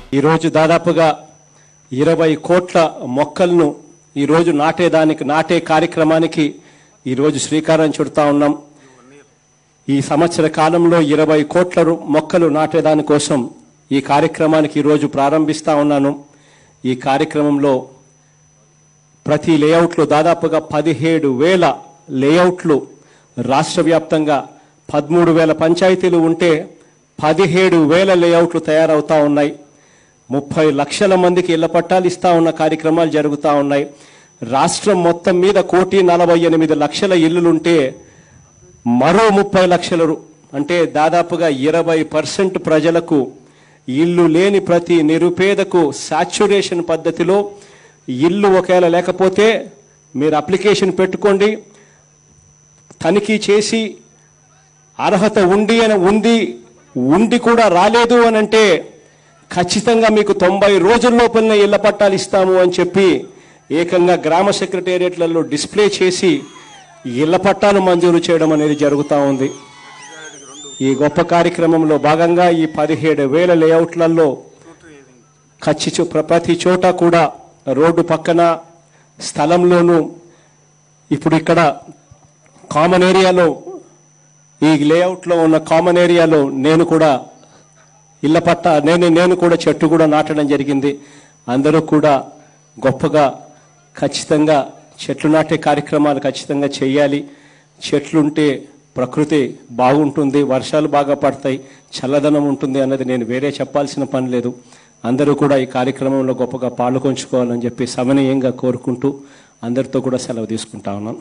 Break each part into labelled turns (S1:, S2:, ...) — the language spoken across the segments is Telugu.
S1: ఈరోజు దాదాపుగా ఇరవై కోట్ల మొక్కలను ఈరోజు నాటేదానికి నాటే కార్యక్రమానికి ఈరోజు శ్రీకారం చుడతా ఉన్నాం ఈ సంవత్సర కాలంలో ఇరవై కోట్ల రు- మొక్కలు నాటేదాని కోసం ఈ కార్యక్రమానికి ఈరోజు ప్రారంభిస్తా ఉన్నాను ఈ కార్యక్రమంలో ప్రతి లేఅవుట్లో దాదాపుగా పదిహేడు వేల లేఅవుట్లు రాష్ట్ర వ్యాప్తంగా పదమూడు వేల పంచాయతీలు ఉంటే పదిహేడు వేల లేఅవుట్లు తయారవుతా ఉన్నాయి ముప్పై లక్షల మందికి ఇళ్ల పట్టాలు ఇస్తా ఉన్న కార్యక్రమాలు జరుగుతూ ఉన్నాయి రాష్ట్రం మొత్తం మీద కోటి నలభై ఎనిమిది లక్షల ఇల్లులుంటే మరో ముప్పై లక్షల రు- అంటే దాదాపుగా ఇరవై పర్సెంట్ ప్రజలకు ఇల్లు లేని ప్రతి నిరుపేదకు సాచ్యురేషన్ పద్ధతిలో ఇల్లు ఒకవేళ లేకపోతే మీరు అప్లికేషన్ పెట్టుకోండి తనిఖీ చేసి అర్హత ఉండి అని ఉంది ఉండి కూడా రాలేదు అని అంటే ఖచ్చితంగా మీకు తొంభై రోజుల లోపలనే ఇళ్ల పట్టాలు ఇస్తాము అని చెప్పి ఏకంగా గ్రామ సెక్రటేరియట్లలో డిస్ప్లే చేసి ఇళ్ల పట్టాలు మంజూరు చేయడం అనేది జరుగుతూ ఉంది ఈ గొప్ప కార్యక్రమంలో భాగంగా ఈ పదిహేడు వేల లేఅవుట్లలో ఖచ్చి చో- ప్ర- ప్రతి చోట కూడా రోడ్డు పక్కన స్థలంలోనూ ఇప్పుడు ఇక్కడ కామన్ ఏరియాలో ఈ లేఅవుట్లో ఉన్న కామన్ ఏరియాలో నేను కూడా ఇళ్ల పట్ట నేను నేను కూడా చెట్టు కూడా నాటడం జరిగింది అందరూ కూడా గొప్పగా ఖచ్చితంగా చెట్లు నాటే కార్యక్రమాలు ఖచ్చితంగా చేయాలి చెట్లుంటే ప్రకృతి బాగుంటుంది వర్షాలు బాగా పడతాయి చల్లదనం ఉంటుంది అన్నది నేను వేరే చెప్పాల్సిన పని లేదు అందరూ కూడా ఈ కార్యక్రమంలో గొప్పగా పాల్గొంచుకోవాలని చెప్పి సమనీయంగా కోరుకుంటూ అందరితో కూడా సెలవు తీసుకుంటా ఉన్నాను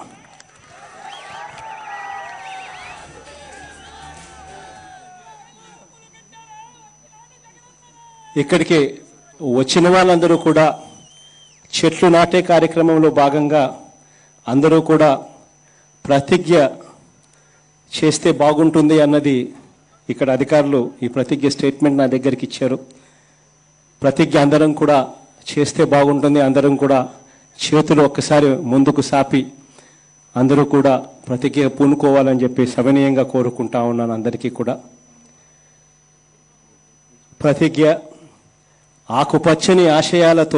S1: ఇక్కడికి వచ్చిన వాళ్ళందరూ కూడా చెట్లు నాటే కార్యక్రమంలో భాగంగా అందరూ కూడా ప్రతిజ్ఞ చేస్తే బాగుంటుంది అన్నది ఇక్కడ అధికారులు ఈ ప్రతిజ్ఞ స్టేట్మెంట్ నా దగ్గరికి ఇచ్చారు ప్రతిజ్ఞ అందరం కూడా చేస్తే బాగుంటుంది అందరం కూడా చేతులు ఒక్కసారి ముందుకు సాపి అందరూ కూడా ప్రతిజ్ఞ పూనుకోవాలని చెప్పి సవినీయంగా కోరుకుంటా ఉన్నాను అందరికీ కూడా ప్రతిజ్ఞ ఆకుపచ్చని ఆశయాలతో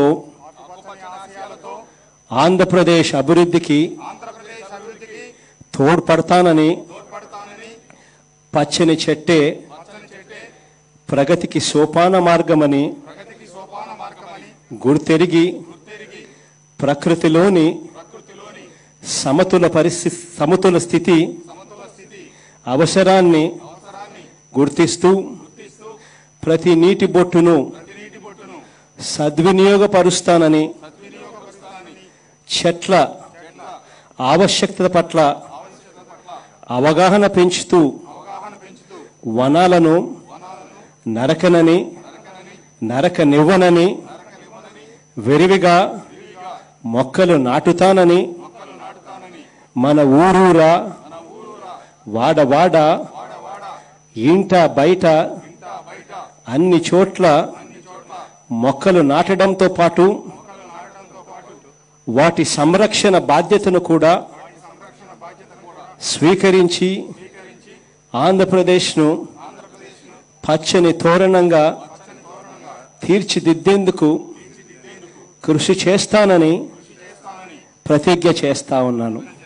S1: ఆంధ్రప్రదేశ్ అభివృద్ధికి
S2: ఆంధ్రప్రదేశ్ అభివృద్ధికి
S1: తోడ్పడతానని
S2: తోడ్పడతానని
S1: పచ్చని చెట్టే
S2: పచ్చని చెట్టే
S1: ప్రగతికి సోపాన మార్గమని
S2: ప్రగతికి సోపాన మార్గమని
S1: గుర్తెరిగి
S2: గుర్తెరిగి
S1: ప్రకృతిలోని
S2: ప్రకృతిలోని
S1: సమతుల పరిస్థితి సమతుల స్థితి
S2: సమతుల స్థితి
S1: అవసరాన్ని
S2: అవసరాన్ని
S1: గుర్తిస్తూ
S2: గుర్తిస్తూ
S1: ప్రతి నీటి బొట్టును
S2: ప్రతి నీటి బొట్టును
S1: సద్వినియోగపరుస్తానని
S2: సద్వినియోగపరుస్తానని
S1: చెట్ల
S2: చెట్ల
S1: ఆవశ్యకత పట్ల
S2: ఆవశ్యకత పట్ల
S1: అవగాహన పెంచుతూ
S2: అవగాహన పెంచుతూ
S1: వనాలను
S2: వనాలను
S1: నరకనని
S2: నరకనని
S1: నరకనివ్వనని
S2: నరకనివ్వనని
S1: విరివిగా
S2: విరివిగా
S1: మొక్కలు నాటుతానని
S2: మొక్కలు నాటుతానని
S1: మన ఊరూరా
S2: మన ఊరూరా
S1: వాడ వాడ
S2: వాడ వాడ
S1: ఇంట బయట
S2: ఇంట బయట
S1: అన్ని చోట్ల
S2: అన్ని చోట్ల
S1: మొక్కలు నాటడంతో పాటు
S2: మొక్కలు నాటడంతో పాటు
S1: వాటి సంరక్షణ బాధ్యతను కూడా
S2: వాటి సంరక్షణ బాధ్యత కూడా
S1: స్వీకరించి
S2: స్వీకరించి
S1: ఆంధ్రప్రదేశ్ను
S2: ఆంధ్రప్రదేశ్ను
S1: పచ్చని తోరణంగా
S2: పచ్చని తోరణంగా
S1: తీర్చిదిద్దేందుకు కృషి చేస్తానని
S2: కృషి చేస్తానని
S1: ప్రతిజ్ఞ చేస్తా ఉన్నాను